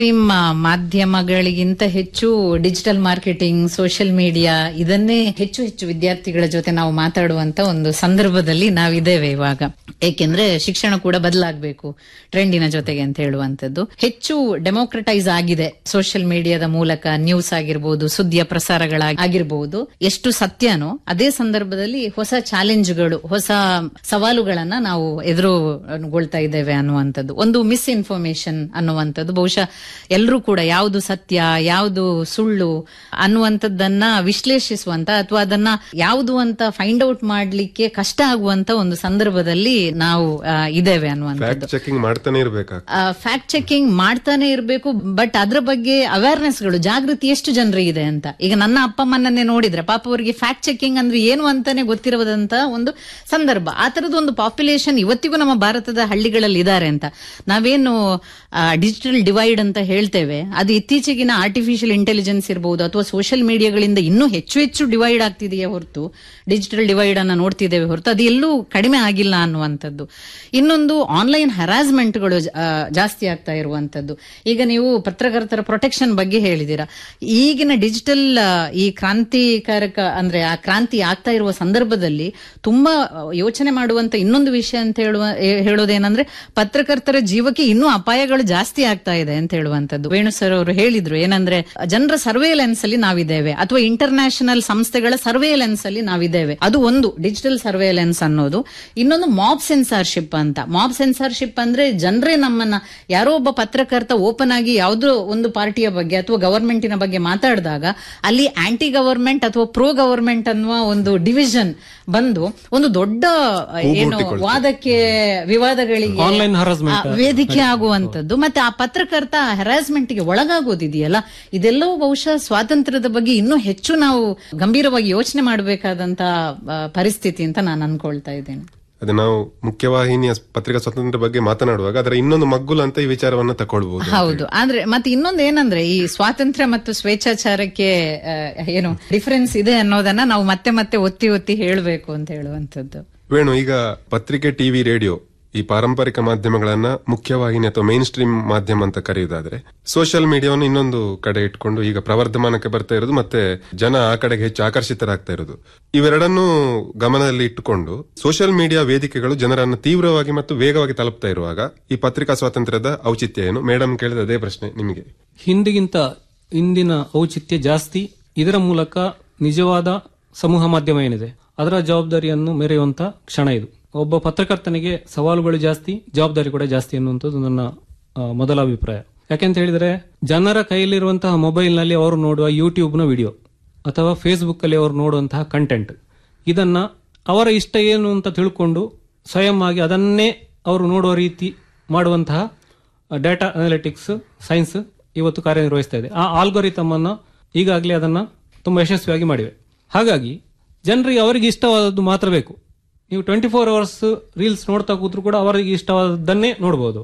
Stream ಮಾಧ್ಯಮಗಳಿಗಿಂತ ಹೆಚ್ಚು digital marketing social media ಇದನ್ನೇ ಹೆಚ್ಚು ಹೆಚ್ಚು ವಿದ್ಯಾರ್ಥಿಗಳ ಜೊತೆ ನಾವು ಮಾತಾಡುವಂತ ಒಂದು ಸಂದರ್ಭದಲ್ಲಿ ನಾವಿದ್ದೇವೆ ಇವಾಗ ಏಕೆಂದ್ರೆ ಶಿಕ್ಷಣ ಕೂಡ ಬದಲಾಗಬೇಕು ಟ್ರೆಂಡಿನ ಜೊತೆಗೆ ಅಂತ ಹೇಳುವಂತದ್ದು ಹೆಚ್ಚು ಡೆಮೋಕ್ರಟೈಸ್ ಆಗಿದೆ ಸೋಷಿಯಲ್ ಮೀಡಿಯಾದ ಮೂಲಕ ನ್ಯೂಸ್ ಆಗಿರ್ಬೋದು ಸುದ್ದಿಯ ಪ್ರಸಾರಗಳಾಗಿರ್ಬೋದು ಎಷ್ಟು ಸತ್ಯನೋ ಅದೇ ಸಂದರ್ಭದಲ್ಲಿ ಹೊಸ ಚಾಲೆಂಜ್ಗಳು ಹೊಸ ಸವಾಲುಗಳನ್ನ ನಾವು ಎದುರುಗೊಳ್ತಾ ಇದ್ದೇವೆ ಅನ್ನುವಂಥದ್ದು ಒಂದು ಮಿಸ್ ಇನ್ಫಾರ್ಮೇಶನ್ ಅನ್ನುವಂಥದ್ದು ಬಹುಶಃ ಎಲ್ಲರೂ ಕೂಡ ಯಾವುದು ಸತ್ಯ ಯಾವುದು ಸುಳ್ಳು ಅನ್ನುವಂಥದ್ದನ್ನ ವಿಶ್ಲೇಷಿಸುವಂತ ಅಥವಾ ಅದನ್ನ ಯಾವುದು ಅಂತ ಫೈಂಡ್ ಔಟ್ ಮಾಡ್ಲಿಕ್ಕೆ ಕಷ್ಟ ಆಗುವಂತ ಒಂದು ಸಂದರ್ಭದಲ್ಲಿ ನಾವು ಆ, ಇದ್ದೇವೆ ಅನ್ನುವಂಥದ್ದು ಫ್ಯಾಕ್ಟ್ ಚೆಕಿಂಗ್ ಮಾಡ್ತಾನೆ ಇರ್ಬೇಕಾ ಫ್ಯಾಕ್ಟ್ ಚೆಕಿಂಗ್ ಮಾಡ್ತಾನೆ ಇರಬೇಕು ಬಟ್ ಅದ್ರ ಬಗ್ಗೆ ಅವೇರ್ನೆಸ್ಗಳು ಜಾಗೃತಿ ಎಷ್ಟು ಜನರಿಗೆ ಅಂತ ಈಗ ನನ್ನ ಅಪ್ಪ ಅಮ್ಮನನ್ನೇ ನೋಡಿದ್ರೆ ಪಾಪ ಅವರಿಗೆ ಫ್ಯಾಕ್ಟ್ ಚೆಕಿಂಗ್ ಅಂದ್ರೆ ಏನು ಅಂತಾನೆ ಗೊತ್ತಿರದಂತ ಒಂದು ಸಂದರ್ಭ ಆ ತರದ ಒಂದು ಪಾಪ್ಯುಲೇಷನ್ ಇವತ್ತಿಗೂ ನಮ್ಮ ಭಾರತದ ಹಳ್ಳಿಗಳಲ್ಲಿ ಇದ್ದಾರೆ ಅಂತ ನಾವೇನು ಡಿಜಿಟಲ್ ಡಿವೈಡ್ ಅಂತ ಹೇಳ್ತೇವೆ ಅದು ಇತ್ತೀಚೆಗಿನ ಆರ್ಟಿಫಿಷಿಯಲ್ ಇಂಟೆಲಿಜೆನ್ಸ್ ಇರಬಹುದು ಅಥವಾ ಸೋಷಿಯಲ್ ಮೀಡಿಯಾಗಳಿಂದ ಇನ್ನೂ ಹೆಚ್ಚು ಹೆಚ್ಚು ಡಿವೈಡ್ ಆಗ್ತಿದೆಯೇ ಹೊರತು ಡಿಜಿಟಲ್ ಡಿವೈಡ್ ಅನ್ನ ನೋಡ್ತಿದ್ದೇವೆ ಹೊರತು ಅದು ಎಲ್ಲೂ ಕಡಿಮೆ ಆಗಿಲ್ಲ ಅನ್ನುವಂಥದ್ದು ಇನ್ನೊಂದು ಆನ್ಲೈನ್ ಹರಾಸ್ಮೆಂಟ್ಗಳು ಜಾಸ್ತಿ ಆಗ್ತಾ ಇರುವಂತದ್ದು ಈಗ ನೀವು ಪತ್ರಕರ್ತರ ಪ್ರೊಟೆಕ್ಷನ್ ಬಗ್ಗೆ ಹೇಳಿದ್ದೀರಾ ಈಗಿನ ಡಿಜಿಟಲ್ ಈ ಕ್ರಾಂತಿಕಾರಕ ಅಂದ್ರೆ ಆ ಕ್ರಾಂತಿ ಆಗ್ತಾ ಇರುವ ಸಂದರ್ಭದಲ್ಲಿ ತುಂಬಾ ಆ, ಯೋಚನೆ ಮಾಡುವಂತ ಇನ್ನೊಂದು ವಿಷಯ ಅಂತ ಹೇಳುವ ಏ- ಹೇಳೋದೇನಂದ್ರೆ ಪತ್ರಕರ್ತರ ಜೀವಕ್ಕೆ ಇನ್ನೂ ಅಪಾಯಗಳು ಜಾಸ್ತಿ ಆಗ್ತಾ ಇದೆ ಅಂತ ಹೇಳುವಂತದ್ದು ವೇಣು ಸರ್ ಅವರು ಹೇಳಿದ್ರು ಏನಂದ್ರೆ ಜನರ ಸರ್ವೇಲೆನ್ಸ್ ಅಲ್ಲಿ ನಾವಿದ್ದೇವೆ ಅಥವಾ ಇಂಟರ್ನ್ಯಾಷನಲ್ ಸಂಸ್ಥೆಗಳ ಸರ್ವೇಲೆನ್ಸ್ ಅಲ್ಲಿ ನಾವಿದ್ದೇವೆ ಅದು ಒಂದು ಡಿಜಿಟಲ್ ಸರ್ವೇಲೆನ್ಸ್ ಅನ್ನೋದು ಇನ್ನೊಂದು ಮಾಬ್ ಸೆನ್ಸಾರ್ಶಿಪ್ ಅಂತ ಮಾಬ್ ಸೆನ್ಸಾರ್ಶಿಪ್ ಅಂದ್ರೆ ಜನರೇ ನಮ್ಮನ್ನ ಯಾರೋ ಒಬ್ಬ ಪತ್ರಕರ್ತ ಓಪನ್ ಆಗಿ ಯಾವುದೋ ಒಂದು ಪಾರ್ಟಿಯ ಬಗ್ಗೆ ಅಥವಾ ಗವರ್ಮೆಂಟಿನ ಬಗ್ಗೆ ಮಾತಾಡಿದಾಗ ಅಲ್ಲಿ ಆಂಟಿ ಗವರ್ಮೆಂಟ್ ಅಥವಾ ಪ್ರೋ ಗವರ್ಮೆಂಟ್ ಅನ್ನುವ ಒಂದು ಡಿವಿಷನ್ ಬಂದು ಒಂದು ದೊಡ್ಡ ಏನು ವಾದಕ್ಕೆ ವಿವಾದಗಳಿಗೆ Online harassment. ಆ, ವೇದಿಕೆ ಆಗುವಂತದ್ದು ಮತ್ತೆ ಆ ಪತ್ರಕರ್ತ ಹರಾಸ್ಮೆಂಟ್ ಗೆ ಒಳಗಾಗೋದಿದೆಯಲ್ಲ ಇದೆಲ್ಲವೂ ಬಹುಶಃ ಸ್ವಾತಂತ್ರ್ಯದ ಬಗ್ಗೆ ಇನ್ನೂ ಹೆಚ್ಚು ನಾವು ಗಂಭೀರವಾಗಿ ಯೋಚನೆ ಮಾಡಬೇಕಾದಂತ ಪರಿಸ್ಥಿತಿ ಅಂತ ನಾನು ಅನ್ಕೊಳ್ತಾ ಇದ್ದೇನೆ ಅದು ನಾವು ಮುಖ್ಯವಾಹಿನಿಯ ಪತ್ರಿಕಾ ಸ್ವಾತಂತ್ರ್ಯ ಬಗ್ಗೆ ಮಾತನಾಡುವಾಗ ಅದರ ಇನ್ನೊಂದು ಮಗ್ಗುಲು ಅಂತ ಈ ವಿಚಾರವನ್ನ ತಗೊಳ್ಬಹುದು ಹೌದು ಆದ್ರೆ ಮತ್ತೆ ಇನ್ನೊಂದು ಏನಂದ್ರೆ ಈ ಸ್ವಾತಂತ್ರ್ಯ ಮತ್ತು ಸ್ವೇಚ್ಛಾಚಾರಕ್ಕೆ ಆ, ಏನು ಡಿಫರೆನ್ಸ್ ಇದೆ ಅನ್ನೋದನ್ನ ನಾವು ಮತ್ತೆ ಮತ್ತೆ ಒತ್ತಿ ಒತ್ತಿ ಹೇಳಬೇಕು ಅಂತ ಹೇಳುವಂತದ್ದು ವೇಣು ಈಗ ಪತ್ರಿಕೆ ಟಿವಿ ರೇಡಿಯೋ ಈ ಪಾರಂಪರಿಕ ಮಾಧ್ಯಮಗಳನ್ನ ಮುಖ್ಯವಾಹಿನಿ ಅಥವಾ ಮೈನ್ ಸ್ಟ್ರೀಮ್ ಮಾಧ್ಯಮ ಅಂತ ಕರೆಯುವುದಾದ್ರೆ ಸೋಷಿಯಲ್ ಮೀಡಿಯಾವನ್ನು ಇನ್ನೊಂದು ಕಡೆ ಇಟ್ಕೊಂಡು ಈಗ ಪ್ರವರ್ಧಮಾನಕ್ಕೆ ಬರ್ತಾ ಇರೋದು ಮತ್ತೆ ಜನ ಆ ಕಡೆಗೆ ಹೆಚ್ಚು ಆಕರ್ಷಿತರಾಗ್ತಾ ಇರೋದು ಇವೆರಡನ್ನೂ ಗಮನದಲ್ಲಿ ಇಟ್ಟುಕೊಂಡು ಸೋಷಿಯಲ್ ಮೀಡಿಯಾ ವೇದಿಕೆಗಳು ಜನರನ್ನು ತೀವ್ರವಾಗಿ ಮತ್ತು ವೇಗವಾಗಿ ತಲುಪ್ತಾ ಇರುವಾಗ ಈ ಪತ್ರಿಕಾ ಸ್ವಾತಂತ್ರ್ಯದ ಔಚಿತ್ಯ ಏನು ಮೇಡಮ್ ಕೇಳಿದ ಅದೇ ಪ್ರಶ್ನೆ ನಿಮಗೆ ಹಿಂದಿಗಿಂತ ಇಂದಿನ ಔಚಿತ್ಯ ಜಾಸ್ತಿ ಇದರ ಮೂಲಕ ನಿಜವಾದ ಸಮೂಹ ಮಾಧ್ಯಮ ಏನಿದೆ ಅದರ ಜವಾಬ್ದಾರಿಯನ್ನು ಮೆರೆಯುವಂತ ಕ್ಷಣ ಇದು ಒಬ್ಬ ಪತ್ರಕರ್ತನಿಗೆ ಸವಾಲುಗಳು ಜಾಸ್ತಿ ಜವಾಬ್ದಾರಿ ಕೂಡ ಜಾಸ್ತಿ ಅನ್ನುವಂಥದ್ದು ನನ್ನ ಆ, ಮೊದಲ ಅಭಿಪ್ರಾಯ ಯಾಕೆಂತ ಹೇಳಿದ್ರೆ ಜನರ ಕೈಯಲ್ಲಿರುವಂತಹ ಮೊಬೈಲ್ ನಲ್ಲಿ ಅವರು ನೋಡುವ ಯೂಟ್ಯೂಬ್ ನ ವಿಡಿಯೋ ಅಥವಾ ಫೇಸ್ಬುಕ್ ಅಲ್ಲಿ ಅವರು ನೋಡುವಂತಹ ಕಂಟೆಂಟ್ ಇದನ್ನ ಅವರ ಇಷ್ಟ ಏನು ಅಂತ ತಿಳ್ಕೊಂಡು ಸ್ವಯಂ ಆಗಿ ಅದನ್ನೇ ಅವರು ನೋಡುವ ರೀತಿ ಮಾಡುವಂತಹ ಡೇಟಾ ಅನಾಲಿಟಿಕ್ಸ್ ಸೈನ್ಸ್ ಇವತ್ತು ಕಾರ್ಯನಿರ್ವಹಿಸ್ತಾ ಇದೆ ಆ ಆಲ್ಗೊರಿಥಮ್ ಅನ್ನ ಈಗಾಗಲೇ ಅದನ್ನ ತುಂಬಾ ಯಶಸ್ವಿಯಾಗಿ ಮಾಡಿವೆ ಹಾಗಾಗಿ ಜನರಿಗೆ ಅವರಿಗೆ ಇಷ್ಟವಾದದ್ದು ಮಾತ್ರ ಬೇಕು ನೀವು ಟ್ವೆಂಟಿ ಫೋರ್ ಅವರ್ಸ್ ರೀಲ್ಸ್ ನೋಡ್ತಾ ಕೂತ್ರು ಕೂಡ ಅವರಿಗೆ ಇಷ್ಟವಾದದ್ದನ್ನೇ ನೋಡಬಹುದು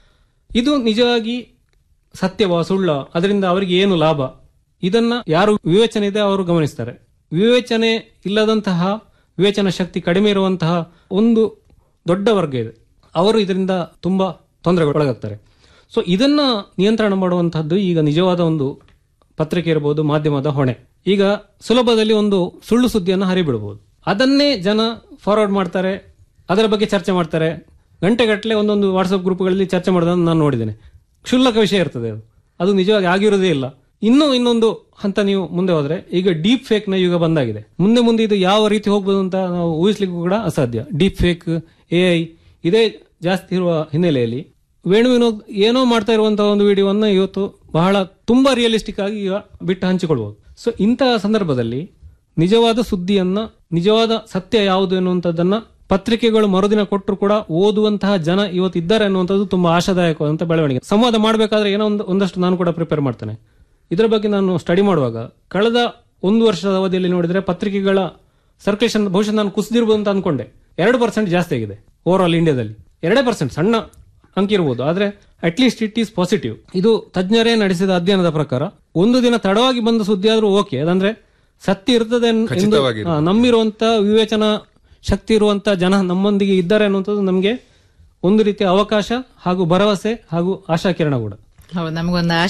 ಇದು ನಿಜವಾಗಿ ಸತ್ಯವಾ ಸುಳ್ಳ ಅದರಿಂದ ಅವರಿಗೆ ಏನು ಲಾಭ ಇದನ್ನ ಯಾರು ವಿವೇಚನೆ ಇದೆ ಅವರು ಗಮನಿಸ್ತಾರೆ ವಿವೇಚನೆ ಇಲ್ಲದಂತಹ ವಿವೇಚನಾ ಶಕ್ತಿ ಕಡಿಮೆ ಇರುವಂತಹ ಒಂದು ದೊಡ್ಡ ವರ್ಗ ಇದೆ ಅವರು ಇದರಿಂದ ತುಂಬಾ ತೊಂದರೆಗೊಳಗಾಗ್ತಾರೆ ಸೊ ಇದನ್ನ ನಿಯಂತ್ರಣ ಮಾಡುವಂತಹದ್ದು ಈಗ ನಿಜವಾದ ಒಂದು ಪತ್ರಿಕೆ ಇರಬಹುದು ಮಾಧ್ಯಮದ ಹೊಣೆ ಈಗ ಸುಲಭದಲ್ಲಿ ಒಂದು ಸುಳ್ಳು ಸುದ್ದಿಯನ್ನು ಹರಿಬಿಡಬಹುದು ಅದನ್ನೇ ಜನ ಫಾರ್ವರ್ಡ್ ಮಾಡ್ತಾರೆ ಅದರ ಬಗ್ಗೆ ಚರ್ಚೆ ಮಾಡ್ತಾರೆ ಗಂಟೆಗಟ್ಟಲೆ ಒಂದೊಂದು ವಾಟ್ಸ್ಆಪ್ ಗ್ರೂಪ್ಗಳಲ್ಲಿ ಚರ್ಚೆ ಮಾಡೋದನ್ನು ನಾನು ನೋಡಿದ್ದೇನೆ ಕ್ಷುಲ್ಲಕ ವಿಷಯ ಇರ್ತದೆ ಅದು ಅದು ನಿಜವಾಗಿ ಆಗಿರೋದೇ ಇಲ್ಲ ಇನ್ನೂ ಇನ್ನೊಂದು ಹಂತ ನೀವು ಮುಂದೆ ಹೋದ್ರೆ ಈಗ ಡೀಪ್ ಫೇಕ್ ನ ಯುಗ ಬಂದಾಗಿದೆ ಮುಂದೆ ಮುಂದೆ ಇದು ಯಾವ ರೀತಿ ಹೋಗ್ಬೋದು ಅಂತ ನಾವು ಊಹಿಸ್ಲಿಕ್ಕೂ ಕೂಡ ಅಸಾಧ್ಯ ಡೀಪ್ ಫೇಕ್ ಎ ಐ ಇದೇ ಜಾಸ್ತಿ ಇರುವ ಹಿನ್ನೆಲೆಯಲ್ಲಿ ವೇಣು ವಿನೋದ್ ಏನೋ ಮಾಡ್ತಾ ಇರುವಂತಹ ಒಂದು ವಿಡಿಯೋವನ್ನ ಇವತ್ತು ಬಹಳ ತುಂಬಾ ರಿಯಲಿಸ್ಟಿಕ್ ಆಗಿ ಈಗ ಬಿಟ್ಟು ಹಂಚಿಕೊಳ್ಬಹುದು ಸೊ ಇಂತಹ ಸಂದರ್ಭದಲ್ಲಿ ನಿಜವಾದ ಸುದ್ದಿಯನ್ನ ನಿಜವಾದ ಸತ್ಯ ಯಾವುದು ಎನ್ನುವಂಥದ್ದನ್ನ ಪತ್ರಿಕೆಗಳು ಮರುದಿನ ಕೊಟ್ಟರು ಕೂಡ ಓದುವಂತಹ ಜನ ಇವತ್ತು ಇದ್ದಾರೆ ಅನ್ನುವಂಥದ್ದು ತುಂಬಾ ಆಶಾದಾಯಕವಾದಂತಹ ಬೆಳವಣಿಗೆ ಸಂವಾದ ಮಾಡಬೇಕಾದ್ರೆ ಏನೋ ಒಂದು ಒಂದಷ್ಟು ನಾನು ಕೂಡ ಪ್ರಿಪೇರ್ ಮಾಡ್ತೇನೆ ಇದರ ಬಗ್ಗೆ ನಾನು ಸ್ಟಡಿ ಮಾಡುವಾಗ ಕಳೆದ ಒಂದು ವರ್ಷದ ಅವಧಿಯಲ್ಲಿ ನೋಡಿದ್ರೆ ಪತ್ರಿಕೆಗಳ ಸರ್ಕ್ಯುಲೇಷನ್ ಬಹುಶಃ ನಾನು ಕುಸಿದಿರ್ಬೋದು ಅಂತ ಅನ್ಕೊಂಡೆ ಎರಡು ಪರ್ಸೆಂಟ್ ಜಾಸ್ತಿ ಆಗಿದೆ ಓವರ್ ಆಲ್ ಇಂಡಿಯಾದಲ್ಲಿ ಎರಡೇ ಪರ್ಸೆಂಟ್ ಸಣ್ಣ ಅಂಕಿ ಇರಬಹುದು ಆದ್ರೆ ಅಟ್ಲೀಸ್ಟ್ ಇಟ್ ಈಸ್ ಪಾಸಿಟಿವ್ ಇದು ತಜ್ಞರೇ ನಡೆಸಿದ ಅಧ್ಯಯನದ ಪ್ರಕಾರ ಒಂದು ದಿನ ತಡವಾಗಿ ಬಂದ ಸುದ್ದಿ ಆದ್ರೂ ಓಕೆ ಅದಂದ್ರೆ ಸತ್ಯ ಇರ್ತದೆ ಎನ್- ಎಂದು ಖಚಿತವಾಗಿರ್ತದೆ. ಆ, ನಂಬಿರುವಂತ ವಿವೇಚನಾ ಶಕ್ತಿ ಇರುವಂತ ಜನ ನಮ್ಮೊಂದಿಗೆ ಇದ್ದಾರೆ ಅನ್ನುವಂಥದ್ದು ನಮಗೆ ಒಂದು ರೀತಿಯ ಅವಕಾಶ ಹಾಗೂ ಭರವಸೆ ಹಾಗೂ ಆಶಾಕಿರಣ ಕೂಡ ಹೌದು ನಮಗೊಂದು